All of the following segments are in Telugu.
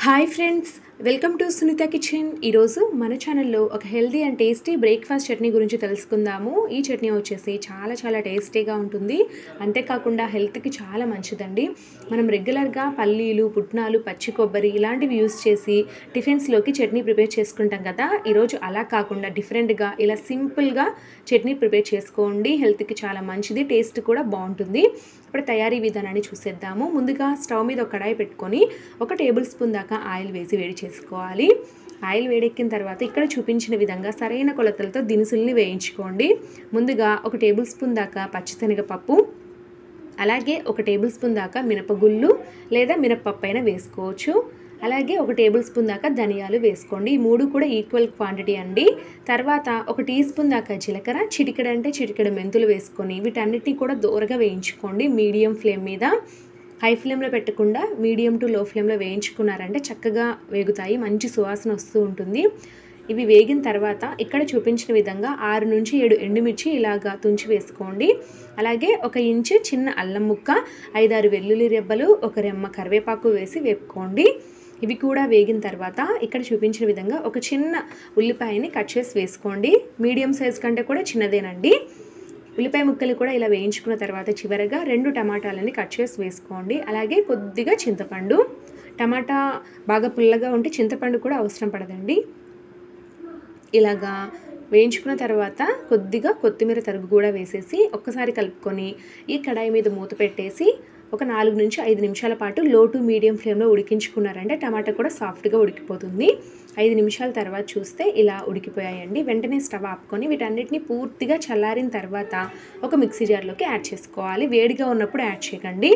hi friends welcome to Sunitha kitchen ఈరోజు మన ఛానల్లో ఒక healthy and tasty breakfast chutney గురించి తెలుసుకుందాము ఈ చట్నీ వచ్చేసి చాలా చాలా టేస్టీగా ఉంటుంది అంతేకాకుండా హెల్త్కి చాలా మంచిదండి మనం రెగ్యులర్గా పల్లీలు పుట్నాలు పచ్చి కొబ్బరి ఇలాంటివి యూస్ చేసి టిఫిన్స్లోకి చట్నీ ప్రిపేర్ చేసుకుంటాం కదా ఈరోజు అలా కాకుండా డిఫరెంట్గా ఇలా సింపుల్గా చట్నీ ప్రిపేర్ చేసుకోండి హెల్త్కి చాలా మంచిది టేస్ట్ కూడా బాగుంటుంది ఇప్పుడు తయారీ విధానాన్ని చూసేద్దాము ముందుగా స్టవ్ మీద ఒక కడాయి పెట్టుకొని ఒక టేబుల్ స్పూన్ దాకా ఆయిల్ వేసి వేడి చేసుకోవాలి ఆయిల్ వేడెక్కిన తర్వాత ఇక్కడ చూపించిన విధంగా సరైన కొలతలతో దినుసుల్ని వేయించుకోండి ముందుగా ఒక టేబుల్ స్పూన్ దాకా పచ్చిశనగపప్పు అలాగే ఒక టేబుల్ స్పూన్ దాకా మినపగుళ్ళు లేదా మినపప్పు అయినా వేసుకోవచ్చు అలాగే ఒక టేబుల్ స్పూన్ దాకా ధనియాలు వేసుకోండి ఈ మూడు కూడా ఈక్వల్ క్వాంటిటీ అండి తర్వాత ఒక టీ స్పూన్ దాకా జీలకర్ర చిటికెడ అంటే చిటికెడ మెంతులు వేసుకొని వీటన్నిటిని కూడా దూరగా వేయించుకోండి మీడియం ఫ్లేమ్ మీద హై ఫ్లేమ్లో పెట్టకుండా మీడియం టు లో ఫ్లేమ్లో వేయించుకున్నారంటే చక్కగా వేగుతాయి మంచి సువాసన వస్తూ ఉంటుంది ఇవి వేగిన తర్వాత ఇక్కడ చూపించిన విధంగా ఆరు నుంచి ఏడు ఎండుమిర్చి ఇలాగా తుంచి వేసుకోండి అలాగే ఒక ఇంచు చిన్న అల్లం ముక్క ఐదారు వెల్లుల్లి రెబ్బలు ఒక రెమ్మ కరివేపాకు వేసి వేపుకోండి ఇవి కూడా వేగిన తర్వాత ఇక్కడ చూపించిన విధంగా ఒక చిన్న ఉల్లిపాయని కట్ చేసి వేసుకోండి మీడియం సైజ్ కంటే కూడా చిన్నదేనండి ఉల్లిపాయ ముక్కలు కూడా ఇలా వేయించుకున్న తర్వాత చివరగా రెండు టమాటాలని కట్ చేసి వేసుకోండి అలాగే కొద్దిగా చింతపండు టమాటా బాగా పుల్లగా ఉంటే చింతపండు కూడా అవసరం పడదండి ఇలాగా వేయించుకున్న తర్వాత కొద్దిగా కొత్తిమీర తరుగు కూడా వేసేసి ఒక్కసారి కలుపుకొని ఈ కడాయి మీద మూత పెట్టేసి ఒక నాలుగు నుంచి ఐదు నిమిషాల పాటు లో టు మీడియం ఫ్లేమ్లో ఉడికించుకున్నారంటే టమాటా కూడా సాఫ్ట్గా ఉడికిపోతుంది ఐదు నిమిషాల తర్వాత చూస్తే ఇలా ఉడికిపోయాయండి వెంటనే స్టవ్ ఆపుకొని వీటన్నిటిని పూర్తిగా చల్లారిన తర్వాత ఒక మిక్సీ జార్లోకి యాడ్ చేసుకోవాలి వేడిగా ఉన్నప్పుడు యాడ్ చేయకండి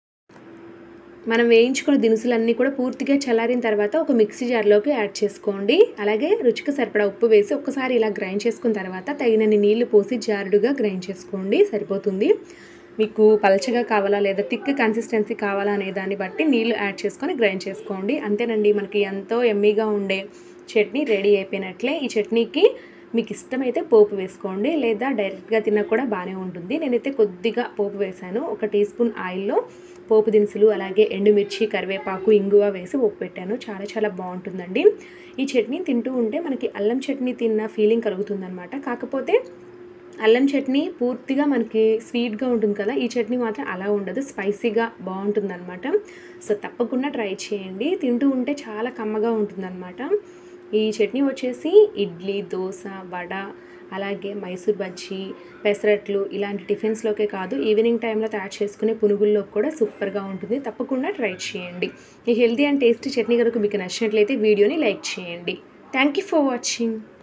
మనం వేయించుకున్న దినుసులన్నీ కూడా పూర్తిగా చల్లారిన తర్వాత ఒక మిక్సీ జార్లోకి యాడ్ చేసుకోండి అలాగే రుచికి సరిపడా ఉప్పు వేసి ఒక్కసారి ఇలా గ్రైండ్ చేసుకున్న తర్వాత తగినన్ని నీళ్లు పోసి జారుడుగా గ్రైండ్ చేసుకోండి సరిపోతుంది మీకు పలచగా కావాలా లేదా థిక్ కన్సిస్టెన్సీ కావాలా అనే దాన్ని బట్టి నీళ్లు యాడ్ చేసుకొని గ్రైండ్ చేసుకోండి అంతేనండి మనకి ఎంతో ఎమ్మీగా ఉండే చట్నీ రెడీ అయిపోయినట్లే ఈ చట్నీకి మీకు ఇష్టమైతే పోపు వేసుకోండి లేదా డైరెక్ట్గా తిన్నా కూడా బాగానే ఉంటుంది నేనైతే కొద్దిగా పోపు వేశాను ఒక టీ స్పూన్ ఆయిల్లో పోపు దినుసులు అలాగే ఎండుమిర్చి కరివేపాకు ఇంగువ వేసి ఉప్పు పెట్టాను చాలా చాలా బాగుంటుందండి ఈ చట్నీ తింటూ ఉంటే మనకి అల్లం చట్నీ తిన్న ఫీలింగ్ కలుగుతుందన్నమాట కాకపోతే అల్లం చట్నీ పూర్తిగా మనకి స్వీట్గా ఉంటుంది కదా ఈ చట్నీ మాత్రం అలా ఉండదు స్పైసీగా బాగుంటుందన్నమాట సో తప్పకుండా ట్రై చేయండి తింటూ ఉంటే చాలా కమ్మగా ఉంటుందన్నమాట ఈ చట్నీ వచ్చేసి ఇడ్లీ దోశ వడ అలాగే మైసూర్ బజ్జీ పెసరట్లు ఇలాంటి టిఫిన్స్లోకే కాదు ఈవినింగ్ టైంలో తయారు చేసుకునే పునుగుల్లో కూడా సూపర్గా ఉంటుంది తప్పకుండా ట్రై చేయండి ఈ హెల్తీ అండ్ టేస్టీ చట్నీ కనుక మీకు నచ్చినట్లయితే వీడియోని లైక్ చేయండి థ్యాంక్ యూ ఫర్ వాచింగ్